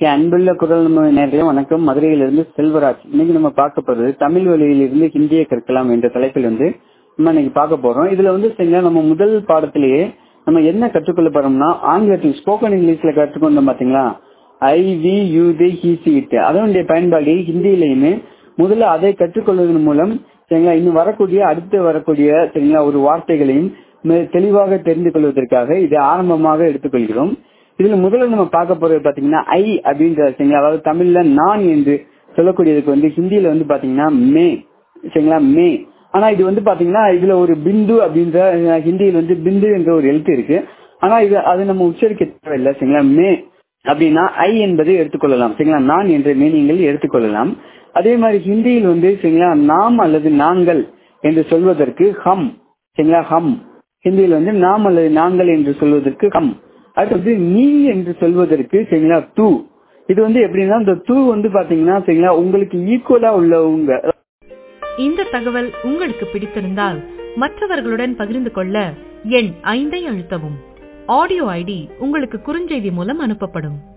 அன்புள்ள குரல் நம்ம நேர்களே வணக்கம் மதுரையிலிருந்து செல்வராஜ் இன்னைக்கு நம்ம பார்க்க போறது தமிழ் வழியிலிருந்து ஹிந்தியை கற்கலாம் என்ற தலைப்பில் வந்து நம்ம இன்னைக்கு பார்க்க போறோம் இதுல வந்து சரிங்களா நம்ம முதல் பாடத்திலேயே நம்ம என்ன கற்றுக்கொள்ள போறோம்னா ஆங்கிலத்தில் ஸ்போக்கன் இங்கிலீஷ்ல கற்றுக்கொண்டோம் பாத்தீங்களா I we you they he she it அதனுடைய பயன்பாடு ஹிந்தியிலையுமே முதல்ல அதை கற்றுக்கொள்வதன் மூலம் சரிங்களா இன்னும் வரக்கூடிய அடுத்து வரக்கூடிய சரிங்களா ஒரு வார்த்தைகளையும் மிக தெளிவாக தெரிந்து கொள்வதற்காக இதை ஆரம்பமாக எடுத்துக்கொள்கிறோம் இதுல முதல்ல நம்ம பார்க்க போறது பாத்தீங்கன்னா ஐ அப்படின்ற சரிங்களா அதாவது தமிழ்ல நான் என்று சொல்லக்கூடியதுக்கு வந்து ஹிந்தியில வந்து பாத்தீங்கன்னா மே சரிங்களா மே ஆனா இது வந்து பாத்தீங்கன்னா இதுல ஒரு பிந்து அப்படின்ற அஹ், ஹிந்தியில் வந்து பிந்து என்ற ஒரு எழுத்து இருக்கு ஆனா இது அது நம்ம உச்சரிக்க தேவையில்லை சரிங்களா மே அப்படின்னா ஐ என்பதை எடுத்துக்கொள்ளலாம் சரிங்களா நான் என்ற மீனிங்கில் எடுத்துக்கொள்ளலாம் அதே மாதிரி ஹிந்தியில் வந்து சரிங்களா நாம் அல்லது நாங்கள் என்று சொல்வதற்கு ஹம் சரிங்களா ஹம் ஹிந்தியில் வந்து நாம் அல்லது நாங்கள் என்று சொல்வதற்கு ஹம் அடுத்தது நீ என்று சொல்வதற்கு சரிங்களா தூ இது வந்து எப்படின்னா இந்த தூ வந்து பாத்தீங்கன்னா சரிங்களா உங்களுக்கு ஈக்குவலா உள்ளவங்க இந்த தகவல் உங்களுக்கு பிடித்திருந்தால் மற்றவர்களுடன் பகிர்ந்து கொள்ள எண் ஐந்தை அழுத்தவும் ஆடியோ ஐடி உங்களுக்கு குறுஞ்செய்தி மூலம் அனுப்பப்படும்